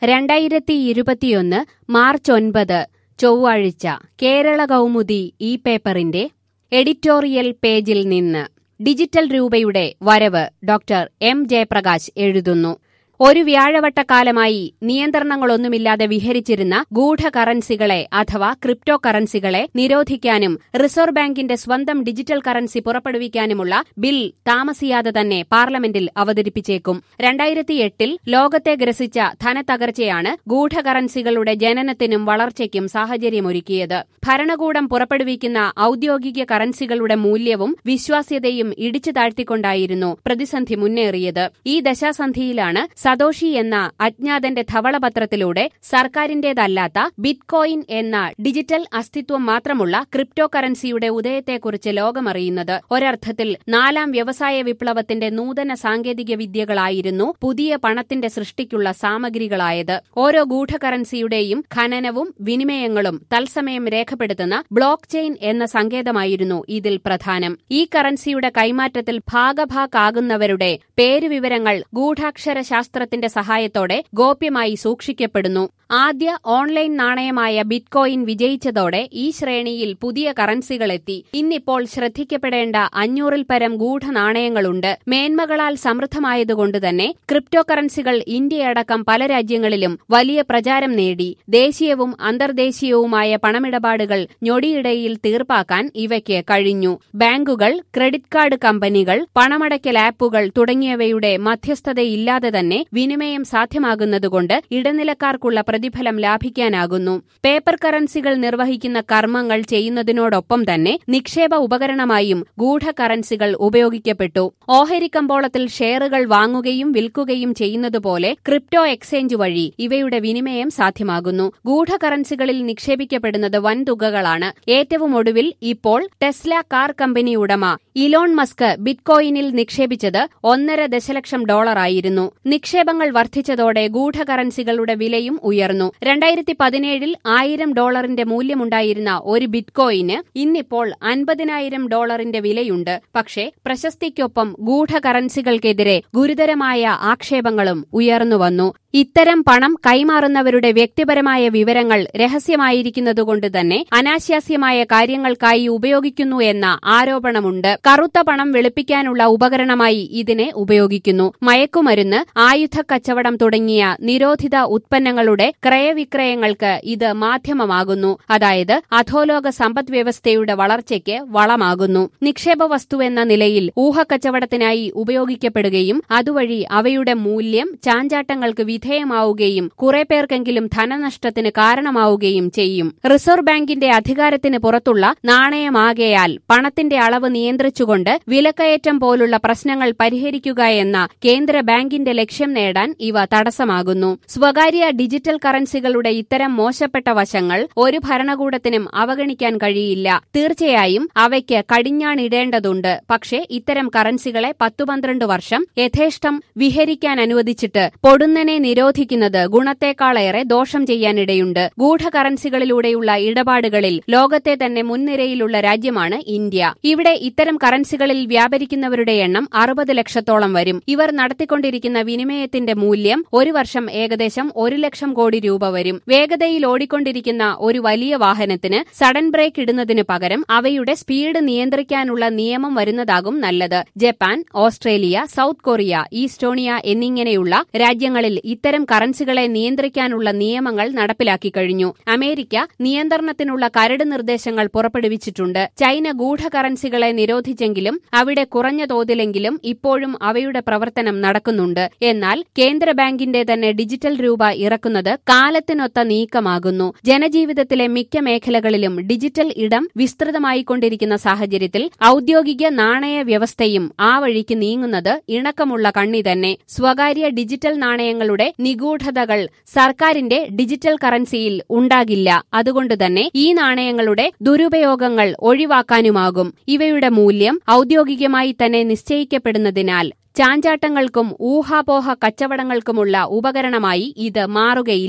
രണ്ടായിരത്തി ഇരുപത്തിയൊന്ന് മാർച്ച് ഒൻപത് ചൊവ്വാഴ്ച കേരള കൗമുദി ഈ പേപ്പറിന്റെ എഡിറ്റോറിയൽ പേജിൽ നിന്ന് ഡിജിറ്റൽ രൂപയുടെ വരവ് ഡോക്ടർ എം ജയപ്രകാശ് എഴുതുന്നു ഒരു വ്യാഴവട്ടക്കാലമായി നിയന്ത്രണങ്ങളൊന്നുമില്ലാതെ വിഹരിച്ചിരുന്ന ഗൂഢ കറൻസികളെ അഥവാ ക്രിപ്റ്റോ കറൻസികളെ നിരോധിക്കാനും റിസർവ് ബാങ്കിന്റെ സ്വന്തം ഡിജിറ്റൽ കറൻസി പുറപ്പെടുവിക്കാനുമുള്ള ബിൽ താമസിയാതെ തന്നെ പാർലമെന്റിൽ അവതരിപ്പിച്ചേക്കും രണ്ടായിരത്തി എട്ടിൽ ലോകത്തെ ഗ്രസിച്ച ധനത്തകർച്ചയാണ് ഗൂഢ കറൻസികളുടെ ജനനത്തിനും വളർച്ചയ്ക്കും സാഹചര്യമൊരുക്കിയത് ഭരണകൂടം പുറപ്പെടുവിക്കുന്ന ഔദ്യോഗിക കറൻസികളുടെ മൂല്യവും വിശ്വാസ്യതയും ഇടിച്ചു താഴ്ത്തിക്കൊണ്ടായിരുന്നു പ്രതിസന്ധി മുന്നേറിയത് ഈ ദശാസന്ധിയിലാണ് സതോഷി എന്ന അജ്ഞാതന്റെ ധവളപത്രത്തിലൂടെ സർക്കാരിന്റേതല്ലാത്ത ബിറ്റ്കോയിൻ എന്ന ഡിജിറ്റൽ അസ്തിത്വം മാത്രമുള്ള ക്രിപ്റ്റോ കറൻസിയുടെ ഉദയത്തെക്കുറിച്ച് ലോകമറിയുന്നത് ഒരർത്ഥത്തിൽ നാലാം വ്യവസായ വിപ്ലവത്തിന്റെ നൂതന സാങ്കേതിക വിദ്യകളായിരുന്നു പുതിയ പണത്തിന്റെ സൃഷ്ടിക്കുള്ള സാമഗ്രികളായത് ഓരോ ഗൂഢ കറൻസിയുടെയും ഖനനവും വിനിമയങ്ങളും തത്സമയം രേഖപ്പെടുത്തുന്ന ബ്ലോക്ക് ചെയിൻ എന്ന സങ്കേതമായിരുന്നു ഇതിൽ പ്രധാനം ഈ കറൻസിയുടെ കൈമാറ്റത്തിൽ ഭാഗഭാക്കാകുന്നവരുടെ പേരുവിവരങ്ങൾ ഗൂഢാക്ഷര ശാസ്ത്രത്തിന്റെ സഹായത്തോടെ ഗോപ്യമായി സൂക്ഷിക്കപ്പെടുന്നു ആദ്യ ഓൺലൈൻ നാണയമായ ബിറ്റ്കോയിൻ വിജയിച്ചതോടെ ഈ ശ്രേണിയിൽ പുതിയ കറൻസികളെത്തി ഇന്നിപ്പോൾ ശ്രദ്ധിക്കപ്പെടേണ്ട അഞ്ഞൂറിൽ പരം ഗൂഢ നാണയങ്ങളുണ്ട് മേന്മകളാൽ സമൃദ്ധമായതുകൊണ്ട് തന്നെ ക്രിപ്റ്റോ കറൻസികൾ ഇന്ത്യയടക്കം പല രാജ്യങ്ങളിലും വലിയ പ്രചാരം നേടി ദേശീയവും അന്തർദേശീയവുമായ പണമിടപാടുകൾ ഞൊടിയിടയിൽ തീർപ്പാക്കാൻ ഇവയ്ക്ക് കഴിഞ്ഞു ബാങ്കുകൾ ക്രെഡിറ്റ് കാർഡ് കമ്പനികൾ പണമടയ്ക്കൽ ആപ്പുകൾ തുടങ്ങിയവയുടെ മധ്യസ്ഥതയില്ലാതെ തന്നെ വിനിമയം സാധ്യമാകുന്നതുകൊണ്ട് ഇടനിലക്കാർക്കുള്ള പ്രതിഫലം ലാഭിക്കാനാകുന്നു പേപ്പർ കറൻസികൾ നിർവഹിക്കുന്ന കർമ്മങ്ങൾ ചെയ്യുന്നതിനോടൊപ്പം തന്നെ നിക്ഷേപ ഉപകരണമായും ഗൂഢ കറൻസികൾ ഉപയോഗിക്കപ്പെട്ടു ഓഹരി കമ്പോളത്തിൽ ഷെയറുകൾ വാങ്ങുകയും വിൽക്കുകയും ചെയ്യുന്നതുപോലെ ക്രിപ്റ്റോ എക്സ്ചേഞ്ച് വഴി ഇവയുടെ വിനിമയം സാധ്യമാകുന്നു ഗൂഢ കറൻസികളിൽ നിക്ഷേപിക്കപ്പെടുന്നത് വൻതുകകളാണ് ഏറ്റവും ഒടുവിൽ ഇപ്പോൾ ടെസ്ല കാർ കമ്പനി ഉടമ ഇലോൺ മസ്ക് ബിറ്റ്കോയിനിൽ നിക്ഷേപിച്ചത് ഒന്നര ദശലക്ഷം ഡോളറായിരുന്നു നിക്ഷേപങ്ങൾ വർദ്ധിച്ചതോടെ ഗൂഢ കറൻസികളുടെ വിലയും ഉയർന്നു രണ്ടായിരത്തി പതിനേഴിൽ ആയിരം ഡോളറിന്റെ മൂല്യമുണ്ടായിരുന്ന ഒരു ബിറ്റ്കോയിന് ഇന്നിപ്പോൾ അൻപതിനായിരം ഡോളറിന്റെ വിലയുണ്ട് പക്ഷേ പ്രശസ്തിക്കൊപ്പം ഗൂഢ കറൻസികൾക്കെതിരെ ഗുരുതരമായ ആക്ഷേപങ്ങളും ഉയർന്നുവന്നു ഇത്തരം പണം കൈമാറുന്നവരുടെ വ്യക്തിപരമായ വിവരങ്ങൾ രഹസ്യമായിരിക്കുന്നതുകൊണ്ട് തന്നെ അനാശാസ്യമായ കാര്യങ്ങൾക്കായി ഉപയോഗിക്കുന്നു എന്ന ആരോപണമുണ്ട് കറുത്ത പണം വെളുപ്പിക്കാനുള്ള ഉപകരണമായി ഇതിനെ ഉപയോഗിക്കുന്നു മയക്കുമരുന്ന് ആയുധ കച്ചവടം തുടങ്ങിയ നിരോധിത ഉത്പന്നങ്ങളുടെ ക്രയവിക്രയങ്ങൾക്ക് ഇത് മാധ്യമമാകുന്നു അതായത് അധോലോക സമ്പദ് വ്യവസ്ഥയുടെ വളർച്ചയ്ക്ക് വളമാകുന്നു നിക്ഷേപ വസ്തുവെന്ന നിലയിൽ ഊഹക്കച്ചവടത്തിനായി ഉപയോഗിക്കപ്പെടുകയും അതുവഴി അവയുടെ മൂല്യം ചാഞ്ചാട്ടങ്ങൾക്ക് വിധേയമാവുകയും കുറെ പേർക്കെങ്കിലും ധനനഷ്ടത്തിന് കാരണമാവുകയും ചെയ്യും റിസർവ് ബാങ്കിന്റെ അധികാരത്തിന് പുറത്തുള്ള നാണയമാകയാൽ പണത്തിന്റെ അളവ് നിയന്ത്രിച്ചുകൊണ്ട് വിലക്കയറ്റം പോലുള്ള പ്രശ്നങ്ങൾ പരിഹരിക്കുക എന്ന കേന്ദ്ര ബാങ്കിന്റെ ലക്ഷ്യം നേടാൻ ഇവ തടസ്സമാകുന്നു സ്വകാര്യ ഡിജിറ്റൽ കറൻസികളുടെ ഇത്തരം മോശപ്പെട്ട വശങ്ങൾ ഒരു ഭരണകൂടത്തിനും അവഗണിക്കാൻ കഴിയില്ല തീർച്ചയായും അവയ്ക്ക് കടിഞ്ഞാണിടേണ്ടതുണ്ട് പക്ഷേ ഇത്തരം കറൻസികളെ പത്തു പന്ത്രണ്ട് വർഷം യഥേഷ്ടം വിഹരിക്കാൻ അനുവദിച്ചിട്ട് പൊടുന്നനെ നിരോധിക്കുന്നത് ഗുണത്തേക്കാളേറെ ദോഷം ചെയ്യാനിടയുണ്ട് ഗൂഢ കറൻസികളിലൂടെയുള്ള ഇടപാടുകളിൽ ലോകത്തെ തന്നെ മുൻനിരയിലുള്ള രാജ്യമാണ് ഇന്ത്യ ഇവിടെ ഇത്തരം കറൻസികളിൽ വ്യാപരിക്കുന്നവരുടെ എണ്ണം അറുപത് ലക്ഷത്തോളം വരും ഇവർ നടത്തിക്കൊണ്ടിരിക്കുന്ന വിനിമയത്തിന്റെ മൂല്യം ഒരു വർഷം ഏകദേശം ഒരു ലക്ഷം കോടി രൂപ വരും വേഗതയിൽ ഓടിക്കൊണ്ടിരിക്കുന്ന ഒരു വലിയ വാഹനത്തിന് സഡൻ ബ്രേക്ക് ഇടുന്നതിന് പകരം അവയുടെ സ്പീഡ് നിയന്ത്രിക്കാനുള്ള നിയമം വരുന്നതാകും നല്ലത് Japan Australia South Korea Estonia എന്നിങ്ങനെയുള്ള രാജ്യങ്ങളിൽ ഇത്തരം കറൻസികളെ നിയന്ത്രിക്കാനുള്ള നിയമങ്ങൾ നടപ്പിലാക്കി കഴിഞ്ഞു അമേരിക്ക നിയന്ത്രണത്തിനുള്ള കരട് നിർദ്ദേശങ്ങൾ പുറപ്പെടുവിച്ചിട്ടുണ്ട് ചൈന ഗൂഢ കറൻസികളെ നിരോധിച്ചെങ്കിലും അവിടെ കുറഞ്ഞ തോതിലെങ്കിലും ഇപ്പോഴും അവയുടെ പ്രവർത്തനം നടക്കുന്നുണ്ട് എന്നാൽ കേന്ദ്ര ബാങ്കിന്റെ തന്നെ ഡിജിറ്റൽ രൂപ ഇറക്കുന്നത് കാലത്തിനൊത്ത നീക്കമാകുന്നു ജനജീവിതത്തിലെ മിക്ക മേഖലകളിലും ഡിജിറ്റൽ ഇടം വിസ്തൃതമായിക്കൊണ്ടിരിക്കുന്ന സാഹചര്യത്തിൽ ഔദ്യോഗിക നാണയ വ്യവസ്ഥയും ആ വഴിക്ക് നീങ്ങുന്നത് ഇണക്കമുള്ള കണ്ണി തന്നെ സ്വകാര്യ ഡിജിറ്റൽ നാണയങ്ങളുടെ നിഗൂഢതകൾ സർക്കാരിന്റെ ഡിജിറ്റൽ കറൻസിയിൽ ഉണ്ടാകില്ല അതുകൊണ്ടുതന്നെ ഈ നാണയങ്ങളുടെ ദുരുപയോഗങ്ങൾ ഒഴിവാക്കാനുമാകും ഇവയുടെ മൂല്യം ഔദ്യോഗികമായി തന്നെ നിശ്ചയിക്കപ്പെടുന്നതിനാൽ ചാഞ്ചാട്ടങ്ങൾക്കും ഊഹാപോഹ കച്ചവടങ്ങൾക്കുമുള്ള ഉപകരണമായി ഇത് മാറുകയില്ല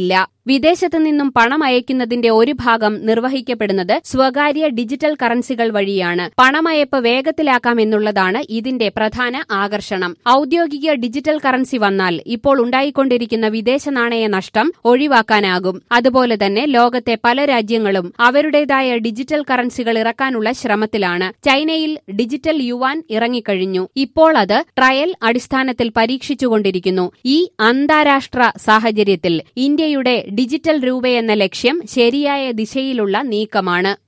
വിദേശത്തു നിന്നും പണം അയക്കുന്നതിന്റെ ഒരു ഭാഗം നിർവഹിക്കപ്പെടുന്നത് സ്വകാര്യ ഡിജിറ്റൽ കറൻസികൾ വഴിയാണ് പണമയപ്പ് വേഗത്തിലാക്കാമെന്നുള്ളതാണ് ഇതിന്റെ പ്രധാന ആകർഷണം ഔദ്യോഗിക ഡിജിറ്റൽ കറൻസി വന്നാൽ ഇപ്പോൾ ഉണ്ടായിക്കൊണ്ടിരിക്കുന്ന വിദേശ നാണയ നഷ്ടം ഒഴിവാക്കാനാകും അതുപോലെ തന്നെ ലോകത്തെ പല രാജ്യങ്ങളും അവരുടേതായ ഡിജിറ്റൽ കറൻസികൾ ഇറക്കാനുള്ള ശ്രമത്തിലാണ് ചൈനയിൽ ഡിജിറ്റൽ യുവാൻ ഇറങ്ങിക്കഴിഞ്ഞു ഇപ്പോൾ അത് ട്രയൽ അടിസ്ഥാനത്തിൽ പരീക്ഷിച്ചുകൊണ്ടിരിക്കുന്നു ഈ അന്താരാഷ്ട്ര സാഹചര്യത്തിൽ ഇന്ത്യയുടെ ഡിജിറ്റൽ രൂപയെന്ന ലക്ഷ്യം ശരിയായ ദിശയിലുള്ള നീക്കമാണ്